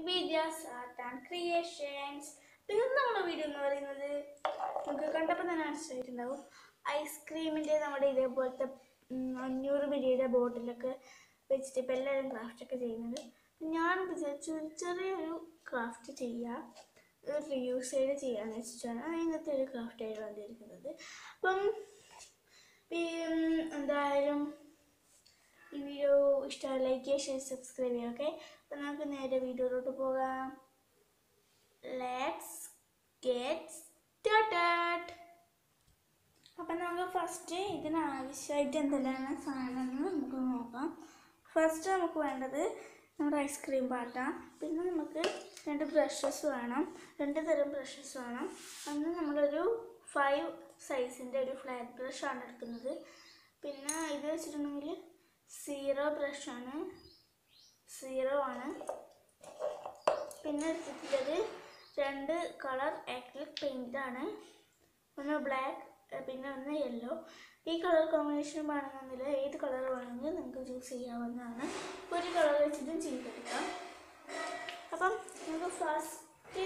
വിദ്യാസ് art and creations പിന്നെ നമ്മുടെ video എന്ന് പറയുന്നത് നമുക്ക് കണ്ടപ്പോൾ തന്നെ മനസ്സിലായിട്ടുണ്ടാവും ഐസ്ക്രീമിൻ്റെ നമ്മുടെ ഇതേപോലത്തെ ഉം, അഞ്ഞൂറ് മില്ലിയുടെ ബോട്ടിലൊക്കെ വെച്ചിട്ട് ഇപ്പം എല്ലാവരും ക്രാഫ്റ്റ് ഒക്കെ ചെയ്യുന്നത് ഞാൻ വിചാരിച്ചു ഒരു ചെറിയൊരു ക്രാഫ്റ്റ് ചെയ്യാം ഒരു റിയൂസ് ചെയ്ത് ചെയ്യാന്ന് വെച്ചിട്ടാണ് ഇങ്ങനത്തെ ഒരു ക്രാഫ്റ്റ് ആയിട്ട് വന്നിരിക്കുന്നത് അപ്പം ഈ, ഉം, എന്തായാലും ഈ വീഡിയോ ഇഷ്ടമായി ലൈക്ക് ചെയ്യുക ഷെയർ സബ്സ്ക്രൈബ് ചെയ്യുക ഓക്കെ അപ്പം നമുക്ക് നേരെ വീഡിയോയിലോട്ട് പോകാം ലെറ്റ്സ് ഗെറ്റ് സ്റ്റാർട്ടഡ് അപ്പം നമുക്ക് ഫസ്റ്റ് ഇതിനാവശ്യമായിട്ട് എന്തെല്ലാം സാധനങ്ങൾ നമുക്ക് നോക്കാം ഫസ്റ്റ് നമുക്ക് വേണ്ടത് നമ്മുടെ ഐസ്ക്രീം പാട്ട പിന്നെ നമുക്ക് രണ്ട് ബ്രഷസ് വേണം രണ്ട് തരം ബ്രഷസ് വേണം അന്ന് നമ്മളൊരു ഫൈവ് സൈസിൻ്റെ ഒരു ഫ്ലാറ്റ് ബ്രഷാണ് എടുക്കുന്നത് പിന്നെ ഇത് വെച്ചിട്ടുണ്ടെങ്കിൽ സീറോ ബ്രഷാണ് സീറോ ആണ് പിന്നെ എടുത്തിട്ടുള്ളത് രണ്ട് കളർ ആക്രിലിക് പെയിൻ്റ് ആണ് ഒന്ന് ബ്ലാക്ക് പിന്നെ ഒന്ന് യെല്ലോ ഈ കളർ കോമ്പിനേഷൻ വേണമെന്നില്ല ഏത് കളർ വേണമെങ്കിൽ നിങ്ങൾക്ക് ചൂസ് ചെയ്യാവുന്നതാണ് ഒരു കളർ വെച്ചിട്ടും ചെയ്തെടുക്കാം അപ്പം നമുക്ക് ഫസ്റ്റ്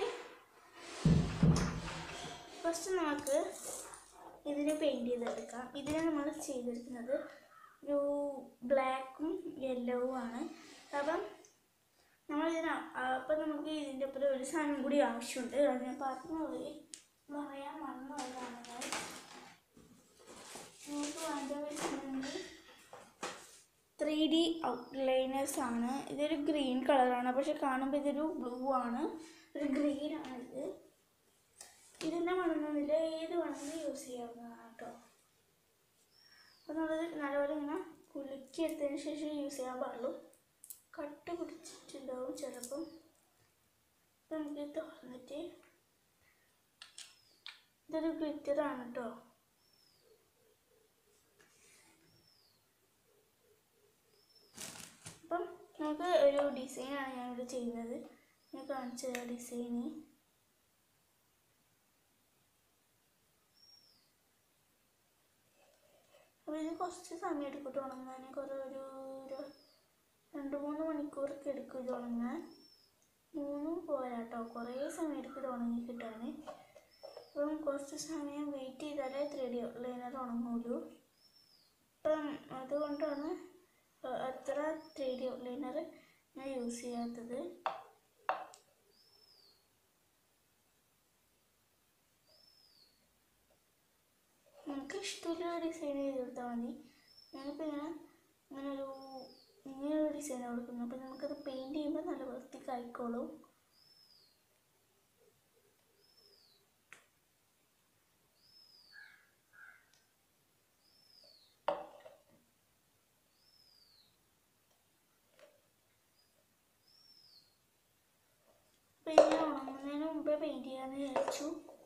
ഫസ്റ്റ് നമുക്ക് ഇതിന് പെയിൻറ് ചെയ്തെടുക്കാം ഇതിന് നമ്മൾ ചെയ്തെടുക്കുന്നത് ഒരു ബ്ലാക്കും യെല്ലോവും ആണ് അപ്പം നമ്മൾ ഇതിന് അപ്പം നമുക്ക് ഇതിൻ്റെ ഒപ്പം ഒരു സാധനം കൂടി ആവശ്യമുണ്ട് അത് ഞാൻ പറഞ്ഞു പോയി പറയാൻ മറന്നു പോയതാണ് ഞാൻ നമുക്ക് വേണ്ട വെച്ചിട്ടുണ്ടെങ്കിൽ ത്രീ ഡി ഔട്ട്ലൈനേഴ്സ് ആണ് ഇതൊരു ഗ്രീൻ കളറാണ് പക്ഷെ കാണുമ്പോൾ ഇതൊരു ബ്ലൂ ആണ് ഒരു ഗ്രീൻ ആണ് ഇത് ഇതിൻ്റെ വേണമെന്നില്ല ഏത് വേണമെങ്കിലും യൂസ് ചെയ്യാവുന്നതാണ് കേട്ടോ അപ്പോൾ നമ്മളത് നല്ലപോലെ ഇങ്ങനെ കുലുക്കി എടുത്തതിന് ശേഷം യൂസ് ചെയ്യാൻ പാടുള്ളൂ കട്ട പിടിച്ചിട്ടുണ്ടാവും ചിലപ്പം അപ്പം നമുക്ക് ഇത് തുറന്നിട്ട് ഇതൊരു ഗ്ലിറ്ററാണ് കേട്ടോ അപ്പം നമുക്ക് ഒരു ഡിസൈനാണ് ഞാനിവിടെ ചെയ്യുന്നത് ഞാൻ കാണിച്ചു തരാം ഡിസൈന് അപ്പോൾ ഇത് കുറച്ച് സമയം എടുക്കും ഉണങ്ങാൻ കുറേ ഒരു ഒരു രണ്ട് മൂന്ന് മണിക്കൂറൊക്കെ എടുക്കും ഇത് ഉണങ്ങാൻ മൂന്നും പോരാ കേട്ടോ കുറേ സമയം എടുക്കും ഇത് ഉണങ്ങി കിട്ടാൻ അപ്പം കുറച്ച് സമയം വെയിറ്റ് ചെയ്താലേ ത്രീ ഡി ലൈനർ ഉണങ്ങുള്ളൂ അപ്പം അതുകൊണ്ടാണ് അ- അത്ര ത്രീ ഡി ലൈനർ ഞാൻ യൂസ് ചെയ്യാത്തത് നമുക്ക് ഇഷ്ടമുള്ള ഡിസൈൻ ചെയ്ത് കൊടുത്താൽ മതി ഞാനിപ്പോൾ ഇങ്ങനെ ഇങ്ങനെ ഒരു ഇങ്ങനെ ഒരു ഡിസൈൻ കൊടുക്കുന്നു അപ്പോൾ നമുക്കത് പെയിൻറ് ചെയ്യുമ്പോൾ നല്ല വൃത്തിക്ക് ആയിക്കോളും അപ്പോൾ ഇങ്ങനെ ഉണങ്ങുന്നതിന് മുമ്പേ പെയിൻറ് ചെയ്യാമെന്ന് വിചാരിച്ചു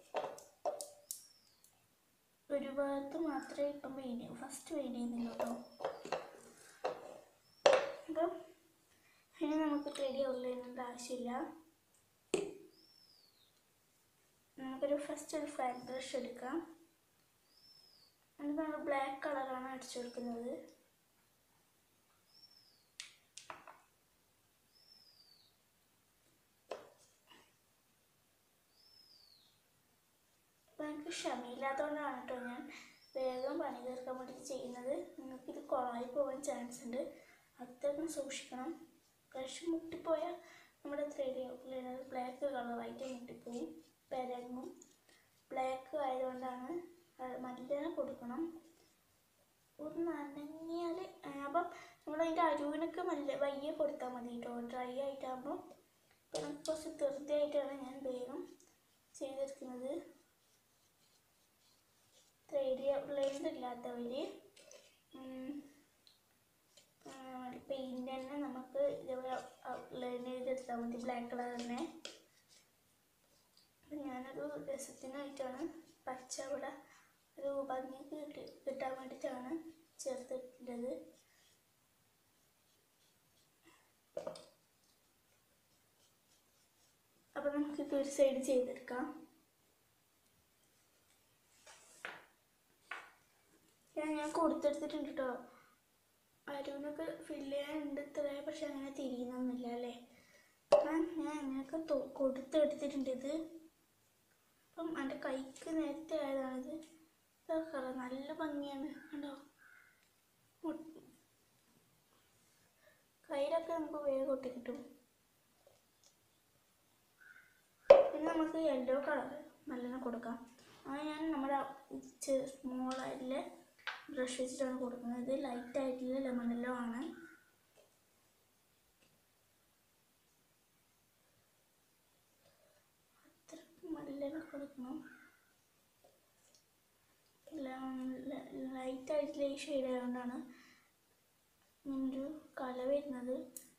ഒരു ഭാഗത്ത് മാത്രമേ ഇപ്പം പെയിൻറ് ചെയ്യൂ ഫസ്റ്റ് പെയിൻറ് ചെയ്യുന്നില്ല കേട്ടോ അപ്പം ഇനി നമുക്ക് റെഡി ഉള്ളതിൻ്റെ ആവശ്യമില്ല നമുക്കൊരു ഫസ്റ്റ് ഒരു ഫ്ലാറ്റ് ബ്രഷ് എടുക്കാം എന്നിട്ട് നമ്മൾ ബ്ലാക്ക് കളറാണ് അടിച്ചു കൊടുക്കുന്നത് അപ്പോൾ എനിക്ക് ക്ഷമയില്ലാത്തതുകൊണ്ടാണ് കേട്ടോ ഞാൻ വേഗം പണി തീർക്കാൻ വേണ്ടി ചെയ്യുന്നത് നിങ്ങൾക്കിത് കുളമായി പോകാൻ ചാൻസ് ഉണ്ട് അത്രയ്ക്കും സൂക്ഷിക്കണം ബ്രഷ് മുട്ടിപ്പോയാൽ നമ്മുടെ ത്രീ ഡി ഔട്ട്ലൈനർ ബ്ലാക്ക് കളറായിട്ട് മുട്ടിപ്പോവും പെരങ്ങും ബ്ലാക്ക് ആയതുകൊണ്ടാണ് അത് മല്ലിനെ കൊടുക്കണം ഒന്ന് അനങ്ങിയാൽ അപ്പം നമ്മളതിൻ്റെ അരുവിനൊക്കെ മല്ല വയ്യ കൊടുത്താൽ മതി കേട്ടോ ഡ്രൈ ആയിട്ടാകുമ്പോൾ ഇപ്പം നമുക്ക് കുറച്ച് ധൃതിയായിട്ടാണ് ഞാൻ വേഗം ചെയ്തെടുക്കുന്നത് ത്രീ ഡി ഔട്ട്ലൈനർ ഇല്ലാത്തവർ പെയിൻ്റ് തന്നെ നമുക്ക് ഇതേപോലെ ഔട്ട്ലൈൻ ചെയ്തെടുത്താൽ മതി ബ്ലാക്ക് കളർ തന്നെ അപ്പം ഞാനൊരു രസത്തിനായിട്ടാണ് പച്ച ഇവിടെ ഒരു ഭംഗിക്ക് കിട്ടി കിട്ടാൻ വേണ്ടിയിട്ടാണ് ചേർത്തിട്ടുള്ളത് അപ്പം നമുക്കിത് ഒരു സൈഡ് ചെയ്തെടുക്കാം ഞാൻ ഞാൻ കൊടുത്തെടുത്തിട്ടുണ്ട് കേട്ടോ അരുവിനൊക്കെ ഫില്ല് ചെയ്യാനുണ്ട് ഇത്ര പക്ഷെ അങ്ങനെ തിരിയുന്നൊന്നുമില്ല അല്ലേ അപ്പം ഞാൻ ഒക്കെ തൊ- കൊടുത്തെടുത്തിട്ടുണ്ട് ഇത് അപ്പം എൻ്റെ കൈക്ക് നേരത്തെ ആയതാണിത് ഇതൊക്കെ നല്ല ഭംഗിയാണ് കണ്ടോ മു- കയ്യിലൊക്കെ നമുക്ക് വേഗം ഒട്ടി കിട്ടും പിന്നെ നമുക്ക് യെല്ലോ കളർ നല്ലോണം കൊടുക്കാം അത് ഞാൻ നമ്മുടെ സ്മോൾ ആയിട്ടുള്ള ബ്രഷ് വെച്ചിട്ടാണ് കൊടുക്കുന്നത് ഇത് ലൈറ്റ് ആയിട്ടുള്ള ലെമൺ യെല്ലോ ആണ് അത്രയ്ക്ക് നല്ലോണം കൊടുക്കണം ലൈറ്റ് ആയിട്ടുള്ള ഈ ഷെയ്ഡ് ആയതുകൊണ്ടാണ് ഇങ്ങനൊരു കല വരുന്നത്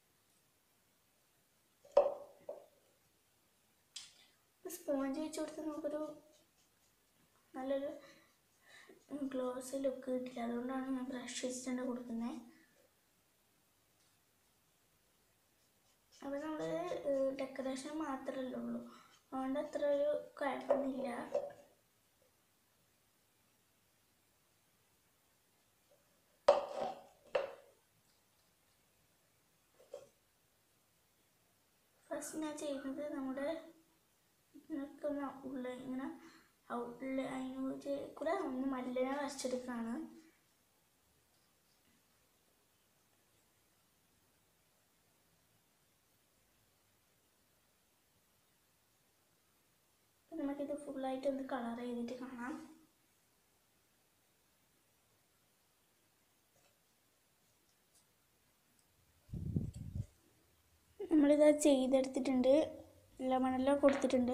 സ്പോഞ്ച് വെച്ച് കൊടുത്ത് നമുക്കൊരു നല്ലൊരു ഗ്ലോസ് ലുക്ക് കിട്ടില്ല അതുകൊണ്ടാണ് ഞാൻ ബ്രഷ് വെച്ചിട്ടാണ് കൊടുക്കുന്നത് അപ്പോൾ നമ്മൾ ഡെക്കറേഷൻ മാത്രമല്ലേ ഉള്ളൂ അതുകൊണ്ട് അത്ര ഒരു കുഴപ്പമൊന്നുമില്ല ഫസ്റ്റ് ഞാൻ ചെയ്യുന്നത് നമ്മുടെ ഇതിനൊക്കെ ഒന്ന് ഉള്ള ഇങ്ങനെ ഔട്ടിൽ അതിന് കൂടെ ഒന്ന് മല്ലിനെ വരച്ചെടുക്കുകയാണ് അപ്പം നമുക്കിത് ഫുള്ളായിട്ട് ഒന്ന് കളർ ചെയ്തിട്ട് കാണാം നമ്മളിത് ചെയ്തെടുത്തിട്ടുണ്ട് ലെമണെല്ലാം കൊടുത്തിട്ടുണ്ട്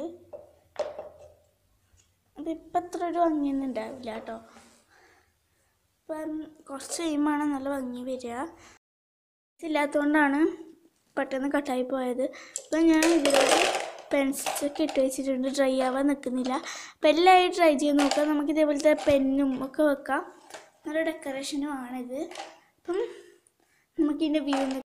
അപ്പം ഇപ്പം അത്ര ഒരു ഭംഗിയൊന്നും ഉണ്ടാവില്ല കേട്ടോ ഇപ്പം കുറച്ച് കഴിയുമ്പോഴാണ് നല്ല ഭംഗി വരിക ഇല്ലാത്തതുകൊണ്ടാണ് പെട്ടെന്ന് കട്ടായി പോയത് അപ്പം ഞാൻ ഇതിലൊരു പെൻസിലൊക്കെ ഇട്ട് വെച്ചിട്ടുണ്ട് ഡ്രൈ ആവാൻ നിൽക്കുന്നില്ല അപ്പം എല്ലാവരും ട്രൈ ചെയ്ത് നോക്കാം നമുക്ക് ഇതേപോലത്തെ പെന്നും ഒക്കെ വെക്കാം നല്ല ഡെക്കറേഷനും ആണിത് അപ്പം നമുക്കിതിൻ്റെ വ്യൂ